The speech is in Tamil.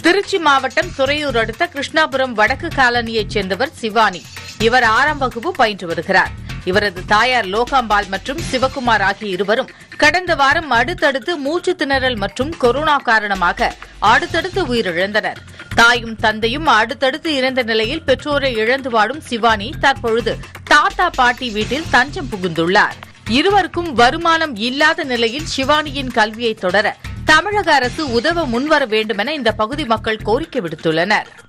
திருச்சி மாவட்டம் துறையூர் அடுத்த கிருஷ்ணாபுரம் வடக்கு காலனியைச் சேர்ந்தவர் சிவானி இவர் ஆறாம் வகுப்பு பயின்று வருகிறார் இவரது தாயார் லோகாம்பாள் மற்றும் சிவக்குமார் ஆகிய இருவரும் கடந்த வாரம் அடுத்தடுத்து மூச்சு திணறல் மற்றும் கொரோனா காரணமாக அடுத்தடுத்து உயிரிழந்தனர் தாயும் தந்தையும் அடுத்தடுத்து இறந்த நிலையில் பெற்றோரை இழந்து வாடும் சிவானி தற்பொழுது தாத்தா பாட்டி வீட்டில் தஞ்சம் புகுந்துள்ளார் இருவருக்கும் வருமானம் இல்லாத நிலையில் சிவானியின் கல்வியை தொடர தமிழக அரசு உதவ முன்வர வேண்டுமென இந்த பகுதி மக்கள் கோரிக்கை விடுத்துள்ளனர்